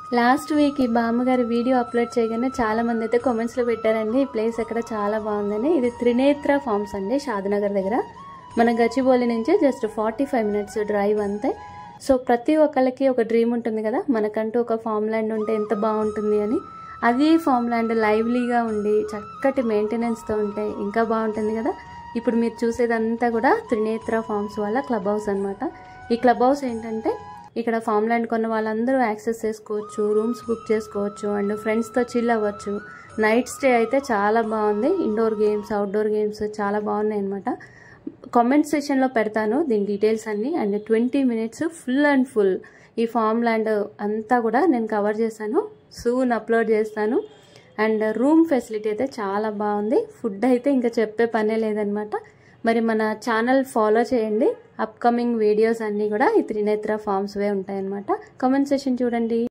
last week ఈ బామ్మగారి video upload చేయగానే చాలా మంది అయితే కామెంట్స్లో పెట్టారండి ఈ ప్లేస్ ఎక్కడ చాలా బాగుందని ఇది త్రినేత్ర ఫార్మ్స్ అండి షాద్నగర్ దగ్గర మన గచ్చిబౌలి నుంచి just forty five minutes drive అంతే సో ప్రతి ఒక్కళ్ళకి ఒక డ్రీమ్ ఉంటుంది కదా మనకంటూ ఒక ఫామ్ ల్యాండ్ ఉంటే ఎంత బాగుంటుంది అని అదే ఫామ్ ల్యాండ్ లైవ్లీగా ఉండి చక్కటి మెయింటెనెన్స్తో ఉంటే ఇంకా బాగుంటుంది కదా ఇప్పుడు మీరు చూసేదంతా కూడా త్రినేత్ర ఫార్మ్స్ వాళ్ళ క్లబ్ హౌస్ అనమాట ఈ క్లబ్ హౌస్ ఏంటంటే ఇక్కడ ఫామ్ ల్యాండ్ కొన్న వాళ్ళందరూ యాక్సెస్ చేసుకోవచ్చు రూమ్స్ బుక్ చేసుకోవచ్చు అండ్ ఫ్రెండ్స్తో చిల్ అవ్వచ్చు నైట్ స్టే అయితే చాలా బాగుంది ఇండోర్ గేమ్స్ అవుట్డోర్ గేమ్స్ చాలా బాగున్నాయి అనమాట కామెంట్ సెషన్లో పెడతాను దీని డీటెయిల్స్ అన్నీ and twenty minutes full and full ఈ ఫామ్ ల్యాండ్ అంతా కూడా నేను కవర్ చేశాను సూన్ అప్లోడ్ చేస్తాను అండ్ రూమ్ ఫెసిలిటీ అయితే చాలా బాగుంది ఫుడ్ అయితే ఇంకా చెప్పే పనే లేదనమాట మరి మన ఛానల్ ఫాలో చేయండి అప్కమింగ్ వీడియోస్ అన్నీ కూడా ఈ త్రినేత్ర ఫామ్స్వే ఉంటాయన్నమాట కామెంట్ సెషన్ చూడండి